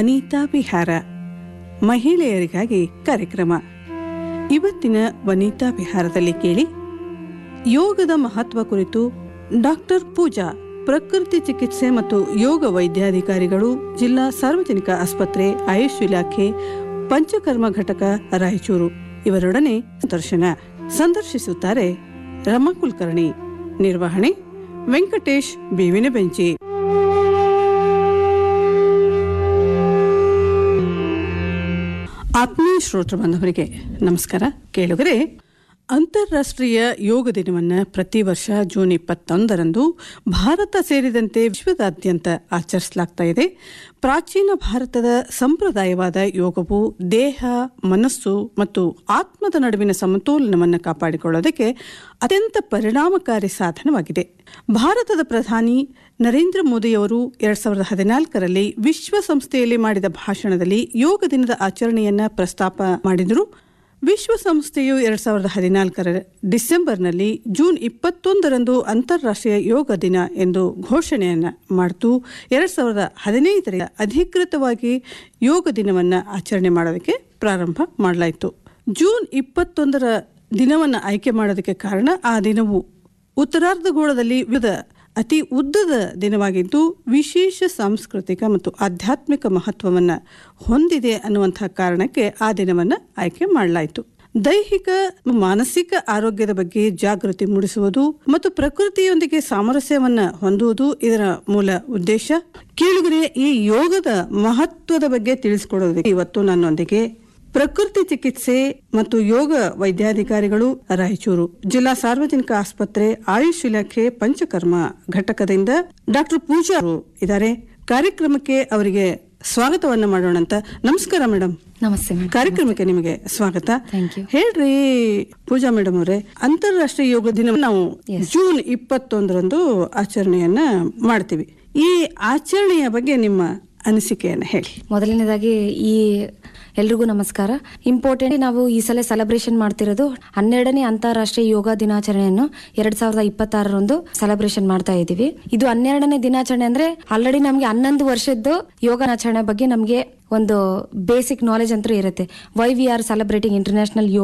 ವನಿತಾ ವಿಹಾರ ಮಹಿಳೆಯರಿಗಾಗಿ ಕಾರ್ಯಕ್ರಮ ಇವತ್ತಿನ ವನಿತಾ ವಿಹಾರದಲ್ಲಿ ಕೇಳಿ ಯೋಗದ ಮಹತ್ವ ಕುರಿತು ಡಾಕ್ಟರ್ ಪೂಜಾ ಪ್ರಕೃತಿ ಚಿಕಿತ್ಸೆ ಮತ್ತು ಯೋಗ ವೈದ್ಯಾಧಿಕಾರಿಗಳು ಜಿಲ್ಲಾ ಸಾರ್ವಜನಿಕ ಆಸ್ಪತ್ರೆ ಆಯುಷ್ ಇಲಾಖೆ ಪಂಚಕರ್ಮ ಘಟಕ ರಾಯಚೂರು ಇವರೊಡನೆ ದರ್ಶನ ಸಂದರ್ಶಿಸುತ್ತಾರೆ ರಮಾ ಕುಲಕರ್ಣಿ ನಿರ್ವಹಣೆ ವೆಂಕಟೇಶ್ ಬೇವಿನ ಬೆಂಚಿ ಆತ್ಮೀಯ ಶ್ರೋತೃ ಬಾಂಧವರಿಗೆ ನಮಸ್ಕಾರ ಕೇಳುಗರೆ ಅಂತಾರಾಷ್ಟ್ರೀಯ ಯೋಗ ದಿನವನ್ನು ಪ್ರತಿ ವರ್ಷ ಜೂನ್ ಇಪ್ಪತ್ತೊಂದರಂದು ಭಾರತ ಸೇರಿದಂತೆ ವಿಶ್ವದಾದ್ಯಂತ ಆಚರಿಸಲಾಗ್ತಾ ಇದೆ ಪ್ರಾಚೀನ ಭಾರತದ ಸಂಪ್ರದಾಯವಾದ ಯೋಗವು ದೇಹ ಮನಸ್ಸು ಮತ್ತು ಆತ್ಮದ ನಡುವಿನ ಸಮತೋಲನವನ್ನು ಕಾಪಾಡಿಕೊಳ್ಳೋದಕ್ಕೆ ಅತ್ಯಂತ ಪರಿಣಾಮಕಾರಿ ಸಾಧನವಾಗಿದೆ ಭಾರತದ ಪ್ರಧಾನಿ ನರೇಂದ್ರ ಮೋದಿಯವರು ಎರಡ್ ಸಾವಿರದ ಹದಿನಾಲ್ಕರಲ್ಲಿ ವಿಶ್ವಸಂಸ್ಥೆಯಲ್ಲಿ ಮಾಡಿದ ಭಾಷಣದಲ್ಲಿ ಯೋಗ ದಿನದ ಆಚರಣೆಯನ್ನ ಪ್ರಸ್ತಾಪ ಮಾಡಿದರು ವಿಶ್ವಸಂಸ್ಥೆಯು ಎರಡ್ ಸಾವಿರದ ಹದಿನಾಲ್ಕರ ಡಿಸೆಂಬರ್ನಲ್ಲಿ ಜೂನ್ ಇಪ್ಪತ್ತೊಂದರಂದು ಅಂತಾರಾಷ್ಟ್ರೀಯ ಯೋಗ ದಿನ ಎಂದು ಘೋಷಣೆಯನ್ನ ಮಾಡಿತು ಎರಡ್ ಸಾವಿರದ ಹದಿನೈದರ ಅಧಿಕೃತವಾಗಿ ಯೋಗ ದಿನವನ್ನು ಆಚರಣೆ ಮಾಡೋದಕ್ಕೆ ಪ್ರಾರಂಭ ಮಾಡಲಾಯಿತು ಜೂನ್ ಇಪ್ಪತ್ತೊಂದರ ದಿನವನ್ನು ಆಯ್ಕೆ ಮಾಡೋದಕ್ಕೆ ಕಾರಣ ಆ ದಿನವು ಉತ್ತರಾರ್ಧಗೋಳದಲ್ಲಿ ವಿವಿಧ ಅತಿ ಉದ್ದದ ದಿನವಾಗಿದ್ದು ವಿಶೇಷ ಸಾಂಸ್ಕೃತಿಕ ಮತ್ತು ಆಧ್ಯಾತ್ಮಿಕ ಮಹತ್ವವನ್ನು ಹೊಂದಿದೆ ಅನ್ನುವಂತಹ ಕಾರಣಕ್ಕೆ ಆ ದಿನವನ್ನು ಆಯ್ಕೆ ಮಾಡಲಾಯಿತು ದೈಹಿಕ ಮಾನಸಿಕ ಆರೋಗ್ಯದ ಬಗ್ಗೆ ಜಾಗೃತಿ ಮೂಡಿಸುವುದು ಮತ್ತು ಪ್ರಕೃತಿಯೊಂದಿಗೆ ಸಾಮರಸ್ಯವನ್ನ ಹೊಂದುವುದು ಇದರ ಮೂಲ ಉದ್ದೇಶ ಕೇಳುಗರೆ ಈ ಯೋಗದ ಮಹತ್ವದ ಬಗ್ಗೆ ತಿಳಿಸಿಕೊಡೋದಕ್ಕೆ ಇವತ್ತು ನನ್ನೊಂದಿಗೆ ಪ್ರಕೃತಿ ಚಿಕಿತ್ಸೆ ಮತ್ತು ಯೋಗ ವೈದ್ಯಾಧಿಕಾರಿಗಳು ರಾಯಚೂರು ಜಿಲ್ಲಾ ಸಾರ್ವಜನಿಕ ಆಸ್ಪತ್ರೆ ಆಯುಷ್ ಇಲಾಖೆ ಪಂಚಕರ್ಮ ಘಟಕದಿಂದ ಡಾಕ್ಟರ್ ಪೂಜಾ ಅವರು ಇದ್ದಾರೆ ಕಾರ್ಯಕ್ರಮಕ್ಕೆ ಅವರಿಗೆ ಸ್ವಾಗತವನ್ನ ಮಾಡೋಣ ಅಂತ ನಮಸ್ಕಾರ ಮೇಡಮ್ ನಮಸ್ತೆ ಮೇಡಮ್ ಕಾರ್ಯಕ್ರಮಕ್ಕೆ ನಿಮಗೆ ಸ್ವಾಗತ Thank you. ಹೇಳ್ರಿ ಪೂಜಾ ಮೇಡಮ್ ಅವರೇ ಅಂತಾರಾಷ್ಟ್ರೀಯ ಯೋಗ ದಿನ ನಾವು ಜೂನ್ ಇಪ್ಪತ್ತೊಂದರಂದು ಆಚರಣೆಯನ್ನ ಮಾಡ್ತೀವಿ ಈ ಆಚರಣೆಯ ಬಗ್ಗೆ ನಿಮ್ಮ ಅನಿಸಿಕೆಯನ್ನ ಹೇಳಿ ಮೊದಲನೇದಾಗಿ ಈ ಎಲ್ರಿಗೂ ನಮಸ್ಕಾರ ಇಂಪಾರ್ಟೆಂಟ್ ನಾವು ಈ ಸಲ ಸೆಲೆಬ್ರೇಷನ್ ಮಾಡ್ತಿರೋದು ಹನ್ನೆರಡನೇ ಅಂತಾರಾಷ್ಟ್ರೀಯ ಯೋಗ ದಿನಾಚರಣೆಯನ್ನು ಎರಡ್ ಸಾವಿರದ ಇಪ್ಪತ್ತಾರರಂದು ಸೆಲೆಬ್ರೇಷನ್ ಮಾಡ್ತಾ ಇದ್ದೀವಿ ಇದು ಹನ್ನೆರಡನೇ ದಿನಾಚರಣೆ ಅಂದ್ರೆ ಆಲ್ರೆಡಿ ನಮ್ಗೆ ಹನ್ನೊಂದು ವರ್ಷದ್ದು ಯೋಗಾಚರಣೆ ಬಗ್ಗೆ ನಮ್ಗೆ ಒಂದು ಬೇಸಿಕ್ ನಾಲೆಜ್ ಅಂತೂ ಇರುತ್ತೆ why we are celebrating international yoga